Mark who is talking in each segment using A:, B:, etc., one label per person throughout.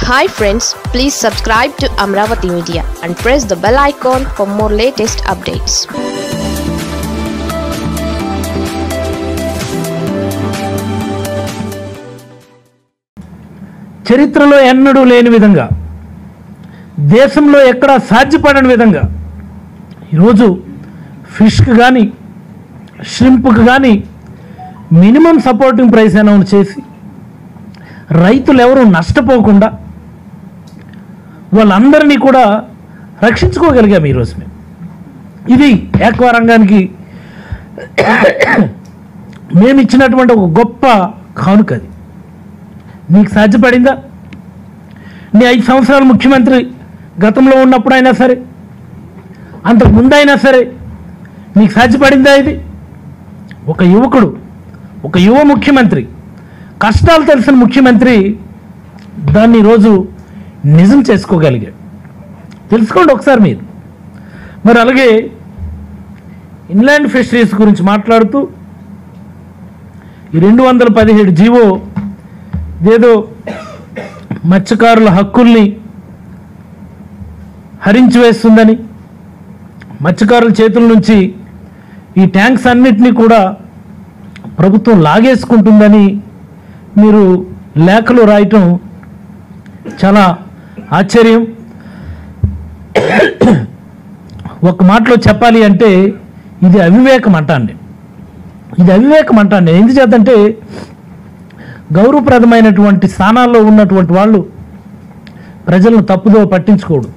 A: hi friends please subscribe to Amaravati media and press the bell icon for more latest updates
B: చరిత్రలో ఎన్నడూ లేని విధంగా దేశంలో ఎక్కడా సాధ్యపడని విధంగా ఈరోజు ఫిష్కి కానీ షింప్కి కానీ మినిమం సపోర్టింగ్ ప్రైస్ అనౌన్స్ చేసి రైతులు ఎవరు నష్టపోకుండా వాళ్ళందరినీ కూడా రక్షించుకోగలిగాం ఈరోజు మేము ఇది ఏక్వా రంగానికి మేము ఇచ్చినటువంటి ఒక గొప్ప కానుక అది నీకు సాధ్యపడిందా నీ ఐదు సంవత్సరాలు ముఖ్యమంత్రి గతంలో ఉన్నప్పుడైనా సరే అంతకు ముందైనా సరే నీకు సాధ్యపడిందా ఇది ఒక యువకుడు ఒక యువ ముఖ్యమంత్రి కష్టాలు తెలిసిన ముఖ్యమంత్రి దాన్ని ఈరోజు నిజం చేసుకోగలిగాడు తెలుసుకోండి ఒకసారి మీరు మరి అలాగే ఇన్లాండ్ ఫిషరీస్ గురించి మాట్లాడుతూ ఈ రెండు వందల పదిహేడు జీవో ఏదో మత్స్యకారుల హక్కుల్ని హరించి వేస్తుందని మత్స్యకారుల చేతుల నుంచి ఈ ట్యాంక్స్ అన్నిటినీ కూడా ప్రభుత్వం లాగేసుకుంటుందని మీరు లేఖలు రాయటం చాలా ఆశ్చర్యం ఒక మాటలో చెప్పాలి అంటే ఇది అవివేకం అంటాండి ఇది అవివేకం అంటాండి ఎందుచేతంటే గౌరవప్రదమైనటువంటి స్థానాల్లో ఉన్నటువంటి వాళ్ళు ప్రజలను తప్పుదో పట్టించుకోడు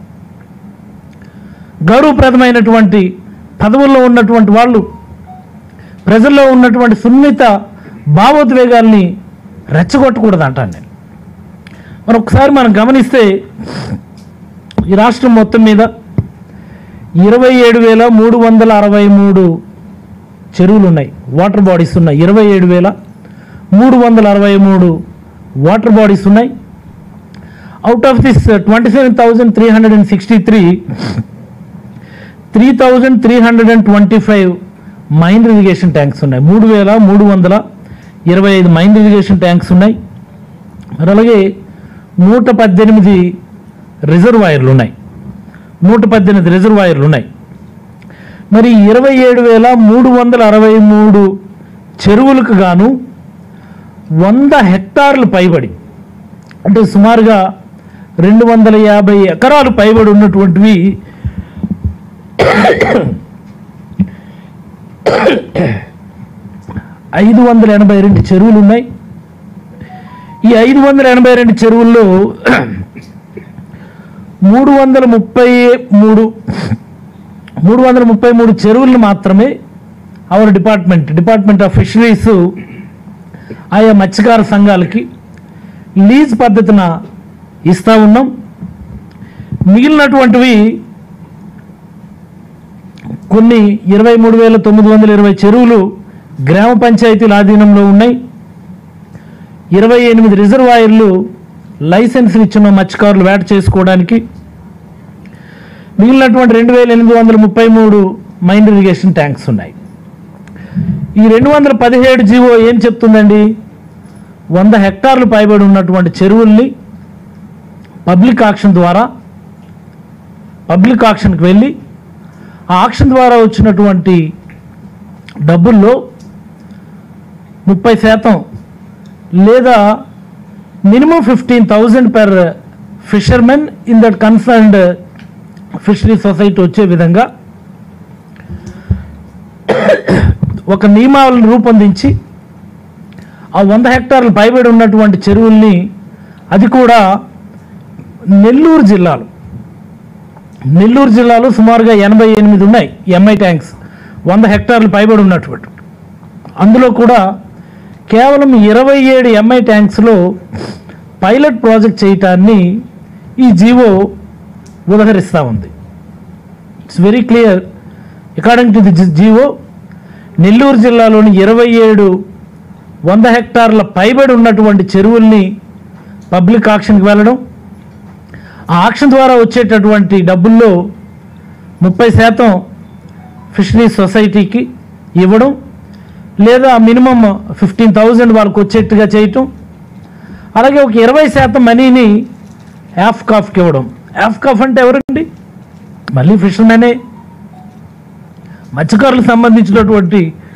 B: గౌరవప్రదమైనటువంటి పదవుల్లో ఉన్నటువంటి వాళ్ళు ప్రజల్లో ఉన్నటువంటి సున్నిత భావోద్వేగాల్ని రెచ్చగొట్టకూడదు అంటాను నేను మరి ఒకసారి మనం గమనిస్తే ఈ రాష్ట్రం మొత్తం మీద ఇరవై ఏడు వేల మూడు వందల అరవై మూడు చెరువులు ఉన్నాయి వాటర్ బాడీస్ ఉన్నాయి ఇరవై ఏడు వేల మూడు వందల అరవై మూడు వాటర్ బాడీస్ ఉన్నాయి out of this twenty seven thousand three hundred and sixty three three thousand three hundred and twenty five minor irrigation tanks ఉన్నాయి మూడు వేల మూడు వందల ఇరవై ఐదు మైండ్ ఇరిగేషన్ ట్యాంక్స్ ఉన్నాయి మరి అలాగే నూట పద్దెనిమిది రిజర్వాయర్లు ఉన్నాయి నూట పద్దెనిమిది రిజర్వాయర్లు ఉన్నాయి మరి ఇరవై ఏడు వేల మూడు వందల అరవై మూడు చెరువులకు గాను వంద హెక్టార్లు పైబడి అంటే సుమారుగా రెండు వందల యాభై ఎకరాలు పైబడి ఉన్నటువంటివి ఐదు వందల ఎనభై రెండు చెరువులు ఉన్నాయి ఈ ఐదు వందల ఎనభై రెండు చెరువుల్లో మూడు వందల ముప్పై మూడు మూడు వందల ముప్పై మూడు చెరువులను మాత్రమే our department department of fisheries ఆయా మత్స్యకార సంఘాలకి లీజ్ పద్ధతిన ఇస్తూ ఉన్నాం మిగిలినటువంటివి కొన్ని ఇరవై మూడు వేల తొమ్మిది వందల ఇరవై చెరువులు గ్రామ పంచాయతీల ఆధీనంలో ఉన్నాయి ఇరవై ఎనిమిది రిజర్వాయర్లు లైసెన్సులు ఇచ్చిన మత్స్యకారులు వేట చేసుకోవడానికి మిగిలినటువంటి రెండు వేల ఎనిమిది వందల ముప్పై మూడు మైండ్ ఇరిగేషన్ ట్యాంక్స్ ఉన్నాయి ఈ రెండు వందల పదిహేడు జీవో ఏం చెప్తుందండి వంద హెక్టార్లు పైబడి ఉన్నటువంటి చెరువుల్ని పబ్లిక్ ఆక్షన్ ద్వారా పబ్లిక్ ఆక్షన్కి వెళ్ళి ఆ ఆక్షన్ ద్వారా వచ్చినటువంటి డబ్బుల్లో ముప్పై శాతం లేదా minimum fifteen thousand per fishermen in that concerned fishery society వచ్చే విధంగా ఒక నియమాలను రూపొందించి ఆ వంద హెక్టార్లు పైబడి ఉన్నటువంటి చెరువుల్ని అది కూడా నెల్లూరు జిల్లాలో నెల్లూరు జిల్లాలో సుమారుగా ఎనభై ఎనిమిది ఉన్నాయి ఎంఐ ట్యాంక్స్ వంద హెక్టార్లు పైబడి ఉన్నటువంటి అందులో కూడా కేవలం ఇరవై ఏడు ఎంఐ ట్యాంక్స్లో పైలట్ ప్రాజెక్ట్ చేయటాన్ని ఈ జీవో ఉదహరిస్తూ ఉంది it's very clear according to the GO Nellore జిల్లాలోని ఇరవై ఏడు వంద హెక్టార్ల పైబడి ఉన్నటువంటి చెరువుల్ని పబ్లిక్ ఆక్షన్కి వెళ్ళడం ఆ ఆక్షన్ ద్వారా వచ్చేటటువంటి డబ్బుల్లో ముప్పై శాతం ఫిషరీ సొసైటీకి ఇవ్వడం లేదా మినిమం ఫిఫ్టీన్ థౌజండ్ వాళ్ళకి వచ్చేట్టుగా చేయటం అలాగే ఒక ఇరవై శాతం మనీని యాఫ్కాఫ్కి ఇవ్వడం యాఫ్కాఫ్ అంటే ఎవరండి మళ్ళీ ఫిషర్మెనే మత్స్యకారులకు సంబంధించినటువంటి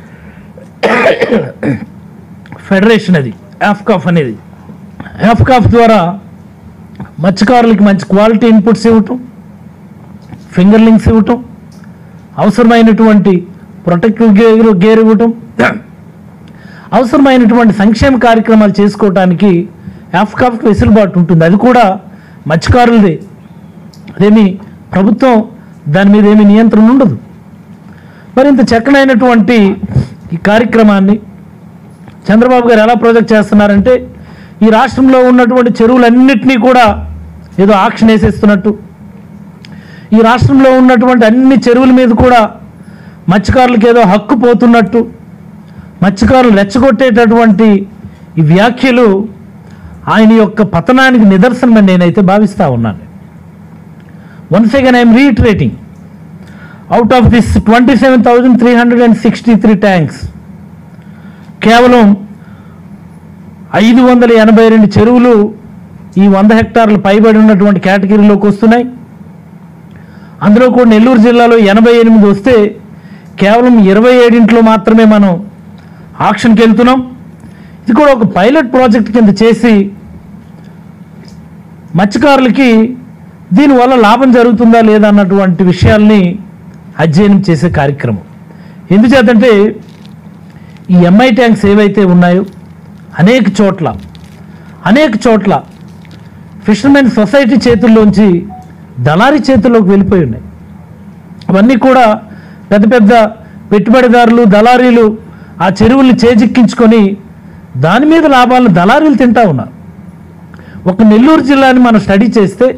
B: ఫెడరేషన్ అది యాఫ్కాఫ్ అనేది యాఫ్కాఫ్ ద్వారా మత్స్యకారులకి మంచి క్వాలిటీ ఇన్పుట్స్ ఇవ్వటం ఫింగర్ లింక్స్ ఇవ్వటం అవసరమైనటువంటి ప్రొటెక్టివ్ గేర్ గేర్ ఇవ్వటం అవసరమైనటువంటి సంక్షేమ కార్యక్రమాలు చేసుకోవటానికి యాఫ్కాఫ్కి వెసులుబాటు ఉంటుంది అది కూడా మత్స్యకారులదే అదేమి ప్రభుత్వం దాని మీద ఏమి నియంత్రణ ఉండదు మరి ఇంత చక్కనైనటువంటి ఈ కార్యక్రమాన్ని చంద్రబాబు గారు ఎలా ప్రాజెక్ట్ చేస్తున్నారంటే ఈ రాష్ట్రంలో ఉన్నటువంటి చెరువులన్నింటినీ కూడా ఏదో ఆక్షన్ వేసేస్తున్నట్టు ఈ రాష్ట్రంలో ఉన్నటువంటి అన్ని చెరువుల మీద కూడా మత్స్యకారులకు ఏదో హక్కు పోతున్నట్టు మత్స్యకారులు రెచ్చగొట్టేటటువంటి ఈ వ్యాఖ్యలు ఆయన యొక్క పతనానికి నిదర్శనమని నేనైతే భావిస్తూ ఉన్నాను once again I'm reiterating out of this twenty seven thousand three hundred and sixty three tanks కేవలం ఐదు వందల ఎనభై రెండు చెరువులు ఈ వంద హెక్టార్లు పైబడి ఉన్నటువంటి కేటగిరీలోకి వస్తున్నాయి అందులో కూడా నెల్లూరు జిల్లాలో ఎనభై ఎనిమిది వస్తే కేవలం ఇరవై ఏడింట్లో మాత్రమే మనం ఆక్షన్కి వెళ్తున్నాం ఇది కూడా ఒక పైలట్ ప్రాజెక్ట్ కింద చేసి మత్స్యకారులకి దీనివల్ల లాభం జరుగుతుందా లేదా అన్నటువంటి విషయాల్ని అధ్యయనం చేసే కార్యక్రమం ఎందుచేతంటే ఈ ఎంఐ ట్యాంక్స్ ఏవైతే ఉన్నాయో అనేక చోట్ల అనేక చోట్ల ఫిషర్మెన్ సొసైటీ చేతుల్లోంచి దళారీ చేతుల్లోకి వెళ్ళిపోయి ఉన్నాయి అవన్నీ కూడా పెద్ద పెద్ద పెట్టుబడిదారులు దళారీలు ఆ చెరువుల్ని చేజిక్కించుకొని దాని మీద లాభాలను దళారీలు తింటా ఉన్నారు ఒక నెల్లూరు జిల్లాని మనం స్టడీ చేస్తే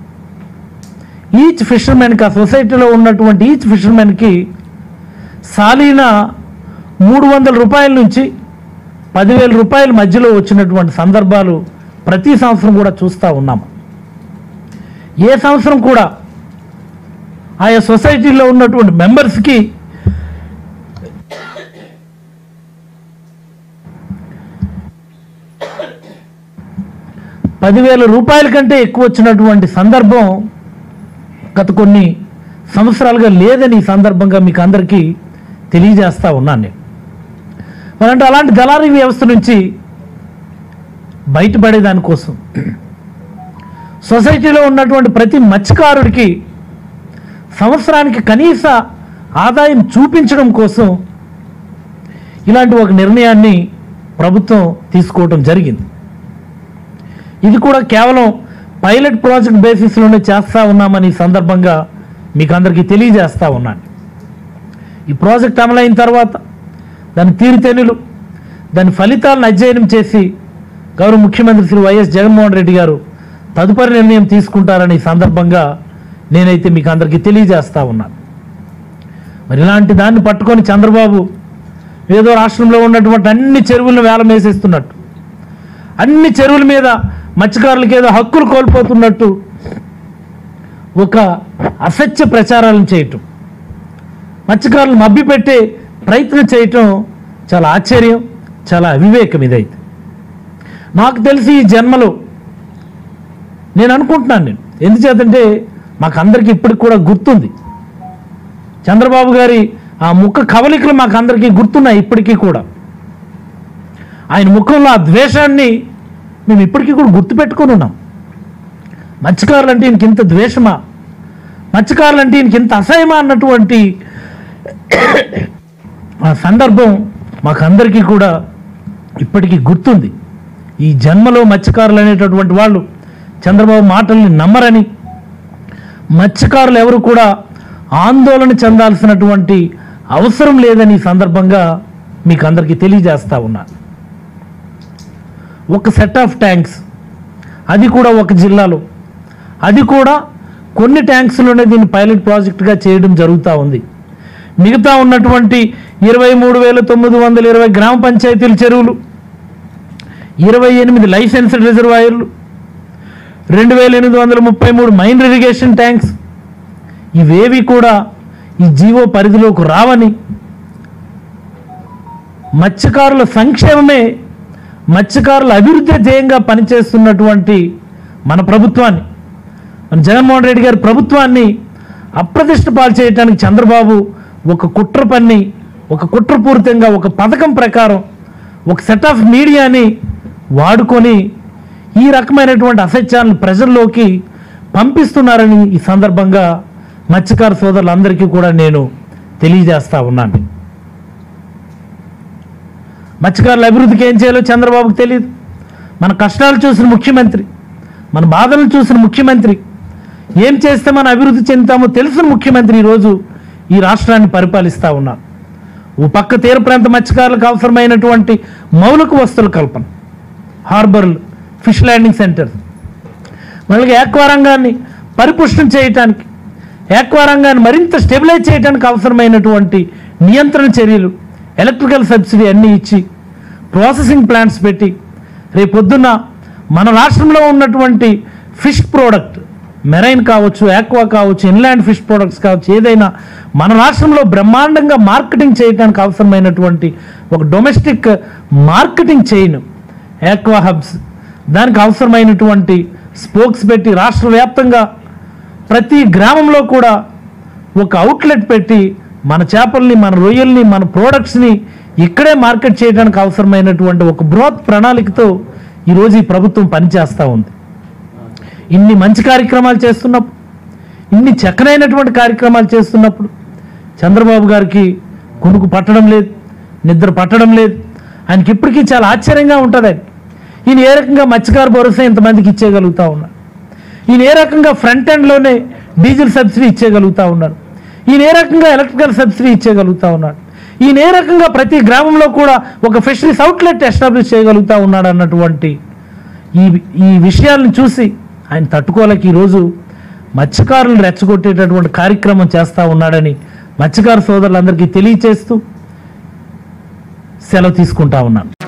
B: ఈచ్ ఫిషర్మెన్కి ఆ సొసైటీలో ఉన్నటువంటి ఈచ్ ఫిషర్మెన్కి సాలీన మూడు వందల రూపాయల నుంచి పదివేల రూపాయల మధ్యలో వచ్చినటువంటి సందర్భాలు ప్రతి సంవత్సరం కూడా చూస్తూ ఉన్నాము ఏ సంవత్సరం కూడా ఆయా సొసైటీలో ఉన్నటువంటి మెంబర్స్కి పదివేల రూపాయల కంటే ఎక్కువ వచ్చినటువంటి సందర్భం గత కొన్ని సంవత్సరాలుగా లేదని ఈ సందర్భంగా మీకు అందరికీ తెలియజేస్తా ఉన్నాను నేను మరంటే అలాంటి దళారీ వ్యవస్థ నుంచి బయటపడే దానికోసం సొసైటీలో ఉన్నటువంటి ప్రతి మత్స్యకారుడికి సంవత్సరానికి కనీస ఆదాయం చూపించడం కోసం ఇలాంటి ఒక నిర్ణయాన్ని ప్రభుత్వం తీసుకోవడం జరిగింది ఇది కూడా కేవలం పైలట్ ప్రాజెక్ట్ బేసిస్లోనే చేస్తూ ఉన్నామని ఈ సందర్భంగా మీకు అందరికీ తెలియజేస్తా ఉన్నాను ఈ ప్రాజెక్ట్ అమలైన తర్వాత దాని తీరుతెన్నులు దాని ఫలితాలను అధ్యయనం చేసి గౌరవ ముఖ్యమంత్రి శ్రీ వైఎస్ జగన్మోహన్ రెడ్డి గారు తదుపరి నిర్ణయం తీసుకుంటారని ఈ సందర్భంగా నేనైతే మీకు అందరికీ తెలియజేస్తా ఉన్నాను మరి ఇలాంటి దాన్ని పట్టుకొని చంద్రబాబు ఏదో రాష్ట్రంలో ఉన్నటువంటి అన్ని చెరువులను వేలం వేసేస్తున్నట్టు అన్ని చెరువుల మీద మత్స్యకారులకు ఏదో హక్కులు కోల్పోతున్నట్టు ఒక అసత్య ప్రచారాలను చేయటం మత్స్యకారులు మభ్యపెట్టే ప్రయత్నం చేయటం చాలా ఆశ్చర్యం చాలా అవివేకం ఇదైతే నాకు తెలిసి ఈ జన్మలో నేను అనుకుంటున్నాను నేను ఎందుచేతంటే మాకు అందరికీ ఇప్పటికి కూడా గుర్తుంది చంద్రబాబు గారి ఆ ముఖ కవలికలు మాకు అందరికీ గుర్తున్నాయి ఇప్పటికీ కూడా ఆయన ముఖంలో ఆ ద్వేషాన్ని మేము ఇప్పటికీ కూడా గుర్తుపెట్టుకొని ఉన్నాం మత్స్యకారులు అంటే ఈయనకి ఇంత ద్వేషమా మత్స్యకారులు అంటే ఈయనకి ఇంత అసహ్యమా అన్నటువంటి ఆ సందర్భం మాకందరికీ కూడా ఇప్పటికీ గుర్తుంది ఈ జన్మలో మత్స్యకారులు అనేటటువంటి వాళ్ళు చంద్రబాబు మాటల్ని నమ్మరని మత్స్యకారులు ఎవరు కూడా ఆందోళన చెందాల్సినటువంటి అవసరం లేదని ఈ సందర్భంగా మీకు అందరికీ తెలియజేస్తా ఉన్నాను ఒక సెట్ ఆఫ్ ట్యాంక్స్ అది కూడా ఒక జిల్లాలో అది కూడా కొన్ని ట్యాంక్స్లోనే దీన్ని పైలట్ ప్రాజెక్టుగా చేయడం జరుగుతూ ఉంది మిగతా ఉన్నటువంటి ఇరవై మూడు వేల తొమ్మిది వందల ఇరవై గ్రామ పంచాయతీల చెరువులు ఇరవై ఎనిమిది లైసెన్స్డ్ రిజర్వాయర్లు రెండు వేల ఎనిమిది వందల ముప్పై మూడు మైన్ ఇరిగేషన్ ట్యాంక్స్ ఇవేవి కూడా ఈ జీవో పరిధిలోకి రావని మత్స్యకారుల సంక్షేమమే మత్స్యకారుల అభివృద్ధి ధ్యేయంగా పనిచేస్తున్నటువంటి మన ప్రభుత్వాన్ని మన జగన్మోహన్ రెడ్డి గారి ప్రభుత్వాన్ని అప్రతిష్ట పాలు చేయడానికి చంద్రబాబు ఒక కుట్ర పన్ని ఒక కుట్రపూరితంగా ఒక పథకం ప్రకారం ఒక సెట్ ఆఫ్ మీడియాని వాడుకొని ఈ రకమైనటువంటి అసత్యాలను ప్రజల్లోకి పంపిస్తున్నారని ఈ సందర్భంగా మత్స్యకార సోదరులందరికీ కూడా నేను తెలియజేస్తా ఉన్నాను మత్స్యకారుల అభివృద్ధికి ఏం చేయాలో చంద్రబాబుకు తెలియదు మన కష్టాలు చూసిన ముఖ్యమంత్రి మన బాధలను చూసిన ముఖ్యమంత్రి ఏం చేస్తే మనం అభివృద్ధి చెందుతామో తెలిసిన ముఖ్యమంత్రి ఈరోజు ఈ రాష్ట్రాన్ని పరిపాలిస్తూ ఉన్నారు ఓ పక్క తీర ప్రాంత మత్స్యకారులకు అవసరమైనటువంటి మౌలిక వస్తువుల కల్పన హార్బర్లు ఫిష్ ల్యాండింగ్ సెంటర్స్ మళ్ళీ ఏక్వా రంగాన్ని పరిపుష్టం చేయటానికి ఏక్వా రంగాన్ని మరింత స్టెబిలైజ్ చేయడానికి అవసరమైనటువంటి నియంత్రణ చర్యలు ఎలక్ట్రికల్ సబ్సిడీ అన్నీ ఇచ్చి ప్రాసెసింగ్ ప్లాంట్స్ పెట్టి రేపొద్దున్న మన రాష్ట్రంలో ఉన్నటువంటి ఫిష్ ప్రోడక్ట్ మెరైన్ కావచ్చు ఆక్వా కావచ్చు ఇన్లాండ్ ఫిష్ ప్రోడక్ట్స్ కావచ్చు ఏదైనా మన రాష్ట్రంలో బ్రహ్మాండంగా మార్కెటింగ్ చేయడానికి అవసరమైనటువంటి ఒక domestic marketing chain aqua hubs దానికి అవసరమైనటువంటి స్పోక్స్ పెట్టి రాష్ట్ర వ్యాప్తంగా ప్రతి గ్రామంలో కూడా ఒక అవుట్లెట్ పెట్టి మన చేపల్ని మన రొయ్యల్ని మన ప్రోడక్ట్స్ని ఇక్కడే మార్కెట్ చేయడానికి అవసరమైనటువంటి ఒక బృహత్ ప్రణాళికతో ఈరోజు ఈ ప్రభుత్వం పనిచేస్తూ ఉంది ఇన్ని మంచి కార్యక్రమాలు చేస్తున్నప్పుడు ఇన్ని చక్కనైనటువంటి కార్యక్రమాలు చేస్తున్నప్పుడు చంద్రబాబు గారికి కునుకు పట్టడం లేదు నిద్ర పట్టడం లేదు ఆయనకి ఇప్పటికీ చాలా ఆశ్చర్యంగా ఉంటుంది ఆయన ఈయన ఏ రకంగా మత్స్యకార భరోసా ఇంతమందికి ఇచ్చేయగలుగుతా ఉన్నారు ఈయన ఏ రకంగా ఫ్రంట్ ఎండ్లోనే డీజిల్ సబ్సిడీ ఇచ్చేయగలుగుతా ఉన్నారు ఈయన ఏ రకంగా ఎలక్ట్రికల్ సబ్సిడీ ఇచ్చేయగలుగుతా ఉన్నాడు ఈయన ఏ రకంగా ప్రతి గ్రామంలో కూడా ఒక ఫిషరీస్ అవుట్లెట్ ఎస్టాబ్లిష్ చేయగలుగుతా ఉన్నాడు అన్నటువంటి ఈ ఈ విషయాలను చూసి ఆయన తట్టుకోలేక ఈరోజు మత్స్యకారులను రెచ్చగొట్టేటటువంటి కార్యక్రమం చేస్తూ ఉన్నాడని మత్స్యకార సోదరులందరికీ తెలియచేస్తూ సెలవు తీసుకుంటా ఉన్నాను